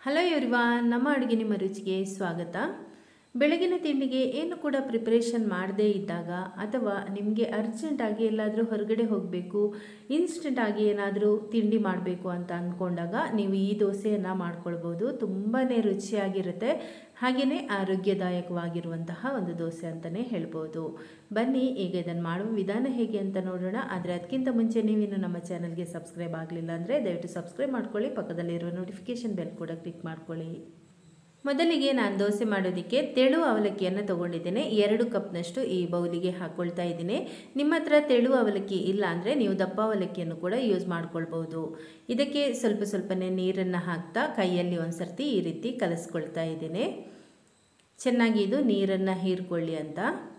hello ಇವ್ರಿವಾ ನಮ್ಮ ಅಡುಗೆ ನಿಮ್ಮ ರುಚಿಗೆ ಸ್ವಾಗತ ಬೆಳಗಿನ ತಿಂಡಿಗೆ ಏನು ಕೂಡ ಪ್ರಿಪ್ರೇಷನ್ ಮಾಡದೇ ಇದ್ದಾಗ ಅಥವಾ ನಿಮಗೆ ಅರ್ಜೆಂಟಾಗಿ ಎಲ್ಲಾದರೂ ಹೊರಗಡೆ ಹೋಗಬೇಕು ಇನ್ಸ್ಟೆಂಟಾಗಿ ಏನಾದರೂ ತಿಂಡಿ ಮಾಡಬೇಕು ಅಂತ ಅಂದ್ಕೊಂಡಾಗ ನೀವು ಈ ದೋಸೆಯನ್ನು ಮಾಡ್ಕೊಳ್ಬೋದು ತುಂಬಾ ರುಚಿಯಾಗಿರುತ್ತೆ ಹಾಗೆಯೇ ಆರೋಗ್ಯದಾಯಕವಾಗಿರುವಂತಹ ಒಂದು ದೋಸೆ ಅಂತಲೇ ಹೇಳ್ಬೋದು ಬನ್ನಿ ಈಗ ಇದನ್ನು ಮಾಡುವ ವಿಧಾನ ಹೇಗೆ ಅಂತ ನೋಡೋಣ ಆದರೆ ಅದಕ್ಕಿಂತ ಮುಂಚೆ ನೀವಿನ್ನು ನಮ್ಮ ಚಾನಲ್ಗೆ ಸಬ್ಸ್ಕ್ರೈಬ್ ಆಗಲಿಲ್ಲ ಅಂದರೆ ದಯವಿಟ್ಟು ಸಬ್ಸ್ಕ್ರೈಬ್ ಮಾಡ್ಕೊಳ್ಳಿ ಪಕ್ಕದಲ್ಲಿರುವ ನೋಟಿಫಿಕೇಷನ್ ಬೆಲ್ ಕೂಡ ಕ್ಲಿಕ್ ಮಾಡ್ಕೊಳ್ಳಿ ಮೊದಲಿಗೆ ನಾನು ದೋಸೆ ಮಾಡೋದಕ್ಕೆ ತೆಳು ಅವಲಕ್ಕಿಯನ್ನು ತೊಗೊಂಡಿದ್ದೇನೆ ಎರಡು ಕಪ್ನಷ್ಟು ಈ ಬೌಲಿಗೆ ಹಾಕ್ಕೊಳ್ತಾ ಇದ್ದೀನಿ ನಿಮ್ಮ ಹತ್ರ ತೆಳು ಅವಲಕ್ಕಿ ಇಲ್ಲ ಅಂದರೆ ನೀವು ದಪ್ಪ ಅವಲಕ್ಕಿಯನ್ನು ಕೂಡ ಯೂಸ್ ಮಾಡ್ಕೊಳ್ಬೋದು ಇದಕ್ಕೆ ಸ್ವಲ್ಪ ಸ್ವಲ್ಪನೇ ನೀರನ್ನು ಹಾಕ್ತಾ ಕೈಯಲ್ಲಿ ಒಂದು ಸರ್ತಿ ಈ ರೀತಿ ಕಲಿಸ್ಕೊಳ್ತಾ ಇದ್ದೀನಿ ಚೆನ್ನಾಗಿ ಇದು ನೀರನ್ನು ಹೀರ್ಕೊಳ್ಳಿ ಅಂತ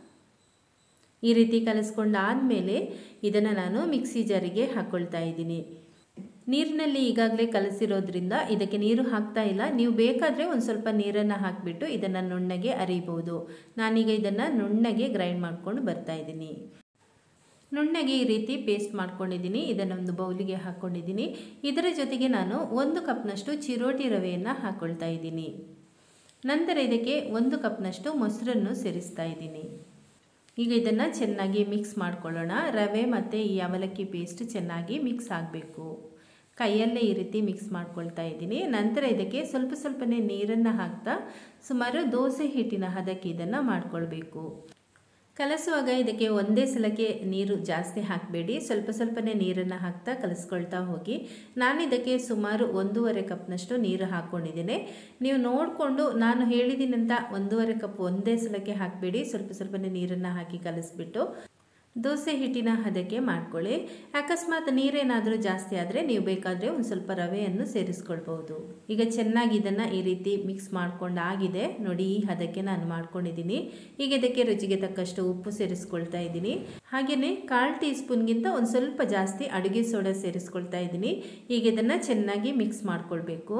ಈ ರೀತಿ ಕಲಿಸ್ಕೊಂಡಾದಮೇಲೆ ಇದನ್ನು ನಾನು ಮಿಕ್ಸಿ ಜಾರಿಗೆ ಹಾಕ್ಕೊಳ್ತಾ ಇದ್ದೀನಿ ನೀರಿನಲ್ಲಿ ಈಗಾಗಲೇ ಕಲಸಿರೋದ್ರಿಂದ ಇದಕ್ಕೆ ನೀರು ಹಾಕ್ತಾ ಇಲ್ಲ ನೀವು ಬೇಕಾದರೆ ಒಂದು ಸ್ವಲ್ಪ ನೀರನ್ನು ಹಾಕಿಬಿಟ್ಟು ಇದನ್ನು ನುಣ್ಣಗೆ ಅರಿಬೋದು ನಾನೀಗ ಇದನ್ನು ನುಣ್ಣಗೆ ಗ್ರೈಂಡ್ ಮಾಡ್ಕೊಂಡು ಬರ್ತಾ ಇದ್ದೀನಿ ನುಣ್ಣಗೆ ಈ ರೀತಿ ಪೇಸ್ಟ್ ಮಾಡ್ಕೊಂಡಿದ್ದೀನಿ ಇದನ್ನು ಒಂದು ಬೌಲಿಗೆ ಹಾಕ್ಕೊಂಡಿದ್ದೀನಿ ಇದರ ಜೊತೆಗೆ ನಾನು ಒಂದು ಕಪ್ನಷ್ಟು ಚಿರೋಟಿ ರವೆಯನ್ನು ಹಾಕ್ಕೊಳ್ತಾ ಇದ್ದೀನಿ ನಂತರ ಇದಕ್ಕೆ ಒಂದು ಕಪ್ನಷ್ಟು ಮೊಸರನ್ನು ಸೇರಿಸ್ತಾ ಇದ್ದೀನಿ ಈಗ ಇದನ್ನು ಚೆನ್ನಾಗಿ ಮಿಕ್ಸ್ ಮಾಡ್ಕೊಳ್ಳೋಣ ರವೆ ಮತ್ತು ಈ ಅವಲಕ್ಕಿ ಪೇಸ್ಟ್ ಚೆನ್ನಾಗಿ ಮಿಕ್ಸ್ ಆಗಬೇಕು ಕೈಯಲ್ಲೇ ಈ ರೀತಿ ಮಿಕ್ಸ್ ಮಾಡ್ಕೊಳ್ತಾ ಇದ್ದೀನಿ ನಂತರ ಇದಕ್ಕೆ ಸ್ವಲ್ಪ ಸ್ವಲ್ಪನೇ ನೀರನ್ನು ಹಾಕ್ತಾ ಸುಮಾರು ದೋಸೆ ಹಿಟ್ಟಿನ ಹದಕ್ಕೆ ಇದನ್ನು ಮಾಡ್ಕೊಳ್ಬೇಕು ಕಲಸುವಾಗ ಇದಕ್ಕೆ ಒಂದೇ ಸಲಕ್ಕೆ ನೀರು ಜಾಸ್ತಿ ಹಾಕಬೇಡಿ ಸ್ವಲ್ಪ ಸ್ವಲ್ಪನೇ ನೀರನ್ನು ಹಾಕ್ತಾ ಕಲಿಸ್ಕೊಳ್ತಾ ಹೋಗಿ ನಾನು ಇದಕ್ಕೆ ಸುಮಾರು ಒಂದೂವರೆ ಕಪ್ನಷ್ಟು ನೀರು ಹಾಕ್ಕೊಂಡಿದ್ದೇನೆ ನೀವು ನೋಡಿಕೊಂಡು ನಾನು ಹೇಳಿದ್ದೀನಂತ ಒಂದೂವರೆ ಕಪ್ ಒಂದೇ ಸಲಕ್ಕೆ ಹಾಕಬೇಡಿ ಸ್ವಲ್ಪ ಸ್ವಲ್ಪನೇ ನೀರನ್ನು ಹಾಕಿ ಕಲಿಸ್ಬಿಟ್ಟು ದೋಸೆ ಹಿಟ್ಟಿನ ಹದಕ್ಕೆ ಮಾಡ್ಕೊಳ್ಳಿ ಅಕಸ್ಮಾತ್ ನೀರೇನಾದರೂ ಜಾಸ್ತಿ ಆದರೆ ನೀವು ಬೇಕಾದರೆ ಒಂದು ಸ್ವಲ್ಪ ರವೆಯನ್ನು ಸೇರಿಸ್ಕೊಳ್ಬೋದು ಈಗ ಚೆನ್ನಾಗಿ ಇದನ್ನು ಈ ರೀತಿ ಮಿಕ್ಸ್ ಮಾಡ್ಕೊಂಡಾಗಿದೆ ನೋಡಿ ಈ ಹದಕ್ಕೆ ನಾನು ಮಾಡ್ಕೊಂಡಿದ್ದೀನಿ ಈಗ ಇದಕ್ಕೆ ರುಚಿಗೆ ತಕ್ಕಷ್ಟು ಉಪ್ಪು ಸೇರಿಸ್ಕೊಳ್ತಾ ಇದ್ದೀನಿ ಹಾಗೆಯೇ ಕಾಲು ಟೀ ಸ್ಪೂನ್ಗಿಂತ ಒಂದು ಸ್ವಲ್ಪ ಜಾಸ್ತಿ ಅಡುಗೆ ಸೋಡಾ ಸೇರಿಸ್ಕೊಳ್ತಾ ಇದ್ದೀನಿ ಈಗ ಇದನ್ನು ಚೆನ್ನಾಗಿ ಮಿಕ್ಸ್ ಮಾಡ್ಕೊಳ್ಬೇಕು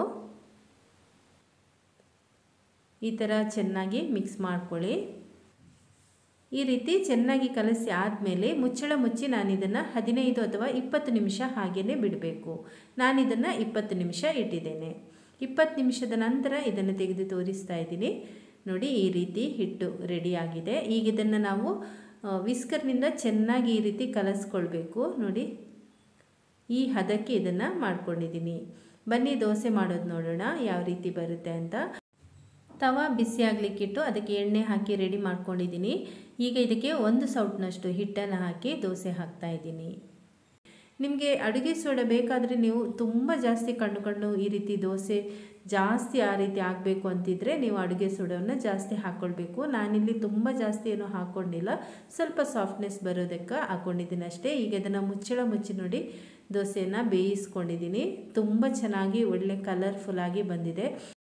ಈ ಥರ ಚೆನ್ನಾಗಿ ಮಿಕ್ಸ್ ಮಾಡ್ಕೊಳ್ಳಿ ಈ ರೀತಿ ಚೆನ್ನಾಗಿ ಕಲಸಿ ಆದಮೇಲೆ ಮುಚ್ಚಳ ಮುಚ್ಚಿ ನಾನು ಇದನ್ನು ಹದಿನೈದು ಅಥವಾ ಇಪ್ಪತ್ತು ನಿಮಿಷ ಹಾಗೆಯೇ ಬಿಡಬೇಕು ನಾನು ಇದನ್ನು ಇಪ್ಪತ್ತು ನಿಮಿಷ ಇಟ್ಟಿದ್ದೇನೆ ಇಪ್ಪತ್ತು ನಿಮಿಷದ ನಂತರ ಇದನ್ನು ತೆಗೆದು ತೋರಿಸ್ತಾ ಇದ್ದೀನಿ ನೋಡಿ ಈ ರೀತಿ ಹಿಟ್ಟು ರೆಡಿಯಾಗಿದೆ ಈಗ ಇದನ್ನು ನಾವು ವಿಸ್ಕರ್ನಿಂದ ಚೆನ್ನಾಗಿ ಈ ರೀತಿ ಕಲಸ್ಕೊಳ್ಬೇಕು ನೋಡಿ ಈ ಹದಕ್ಕೆ ಇದನ್ನು ಮಾಡ್ಕೊಂಡಿದ್ದೀನಿ ಬನ್ನಿ ದೋಸೆ ಮಾಡೋದು ನೋಡೋಣ ಯಾವ ರೀತಿ ಬರುತ್ತೆ ಅಂತ ತವ ಬಿಸಿ ಆಗಲಿಕ್ಕಿಟ್ಟು ಅದಕ್ಕೆ ಎಣ್ಣೆ ಹಾಕಿ ರೆಡಿ ಮಾಡ್ಕೊಂಡಿದ್ದೀನಿ ಈಗ ಇದಕ್ಕೆ ಒಂದು ಸೌಟ್ನಷ್ಟು ಹಿಟ್ಟನ್ನು ಹಾಕಿ ದೋಸೆ ಹಾಕ್ತಾ ಇದ್ದೀನಿ ನಿಮಗೆ ಅಡುಗೆ ಸೋಡಾ ಬೇಕಾದರೆ ನೀವು ತುಂಬ ಜಾಸ್ತಿ ಕಣ್ಣು ಕಣ್ಣು ಈ ರೀತಿ ದೋಸೆ ಜಾಸ್ತಿ ಆ ರೀತಿ ಆಗಬೇಕು ಅಂತಿದ್ರೆ ನೀವು ಅಡುಗೆ ಸೋಡವನ್ನು ಜಾಸ್ತಿ ಹಾಕ್ಕೊಳ್ಬೇಕು ನಾನಿಲ್ಲಿ ತುಂಬ ಜಾಸ್ತಿ ಏನೂ ಹಾಕ್ಕೊಂಡಿಲ್ಲ ಸ್ವಲ್ಪ ಸಾಫ್ಟ್ನೆಸ್ ಬರೋದಕ್ಕೆ ಹಾಕ್ಕೊಂಡಿದ್ದೀನಿ ಅಷ್ಟೇ ಈಗ ಇದನ್ನು ಮುಚ್ಚಳ ಮುಚ್ಚಿ ನೋಡಿ ದೋಸೆಯನ್ನು ಬೇಯಿಸ್ಕೊಂಡಿದ್ದೀನಿ ತುಂಬ ಚೆನ್ನಾಗಿ ಒಳ್ಳೆ ಕಲರ್ಫುಲ್ಲಾಗಿ ಬಂದಿದೆ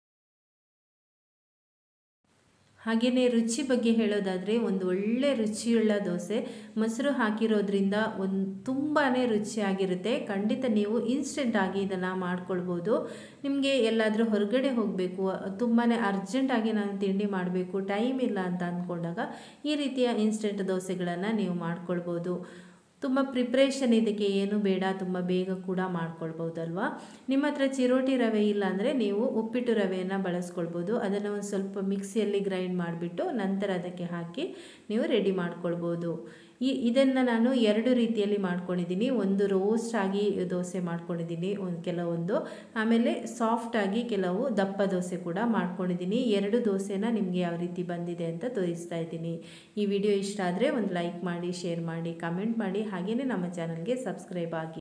ಹಾಗೆಯೇ ರುಚಿ ಬಗ್ಗೆ ಹೇಳೋದಾದರೆ ಒಂದು ಒಳ್ಳೆ ರುಚಿಯುಳ್ಳ ದೋಸೆ ಮೊಸರು ಹಾಕಿರೋದ್ರಿಂದ ಒಂದು ತುಂಬಾ ರುಚಿಯಾಗಿರುತ್ತೆ ಖಂಡಿತ ನೀವು ಇನ್ಸ್ಟೆಂಟಾಗಿ ಇದನ್ನು ಮಾಡ್ಕೊಳ್ಬೋದು ನಿಮಗೆ ಎಲ್ಲಾದರೂ ಹೊರಗಡೆ ಹೋಗಬೇಕು ತುಂಬಾ ಅರ್ಜೆಂಟಾಗಿ ನಾನು ತಿಂಡಿ ಮಾಡಬೇಕು ಟೈಮ್ ಇಲ್ಲ ಅಂತ ಅಂದ್ಕೊಂಡಾಗ ಈ ರೀತಿಯ ಇನ್ಸ್ಟೆಂಟ್ ದೋಸೆಗಳನ್ನು ನೀವು ಮಾಡ್ಕೊಳ್ಬೋದು ತುಂಬ ಪ್ರಿಪ್ರೇಷನ್ ಇದಕ್ಕೆ ಏನು ಬೇಡ ತುಂಬ ಬೇಗ ಕೂಡ ಮಾಡ್ಕೊಳ್ಬೋದಲ್ವಾ ನಿಮ್ಮ ಹತ್ರ ಚಿರೋಟಿ ರವೆ ಇಲ್ಲ ಅಂದರೆ ನೀವು ಉಪ್ಪಿಟ್ಟು ರವೆಯನ್ನು ಬಳಸ್ಕೊಳ್ಬೋದು ಅದನ್ನು ಒಂದು ಸ್ವಲ್ಪ ಮಿಕ್ಸಿಯಲ್ಲಿ ಗ್ರೈಂಡ್ ಮಾಡಿಬಿಟ್ಟು ನಂತರ ಅದಕ್ಕೆ ಹಾಕಿ ನೀವು ರೆಡಿ ಮಾಡ್ಕೊಳ್ಬೋದು ಈ ಇದನ್ನು ನಾನು ಎರಡು ರೀತಿಯಲ್ಲಿ ಮಾಡ್ಕೊಂಡಿದ್ದೀನಿ ಒಂದು ರೋಸ್ಟ್ ಆಗಿ ದೋಸೆ ಮಾಡ್ಕೊಂಡಿದ್ದೀನಿ ಒಂದು ಕೆಲವೊಂದು ಆಮೇಲೆ ಸಾಫ್ಟಾಗಿ ಕೆಲವು ದಪ್ಪ ದೋಸೆ ಕೂಡ ಮಾಡ್ಕೊಂಡಿದ್ದೀನಿ ಎರಡು ದೋಸೆನ ನಿಮಗೆ ಯಾವ ರೀತಿ ಬಂದಿದೆ ಅಂತ ತೋರಿಸ್ತಾ ಇದ್ದೀನಿ ಈ ವಿಡಿಯೋ ಇಷ್ಟ ಆದರೆ ಒಂದು ಲೈಕ್ ಮಾಡಿ ಶೇರ್ ಮಾಡಿ ಕಮೆಂಟ್ ಮಾಡಿ ಹಾಗೆಯೇ ನಮ್ಮ ಚಾನಲ್ಗೆ ಸಬ್ಸ್ಕ್ರೈಬ್ ಆಗಿ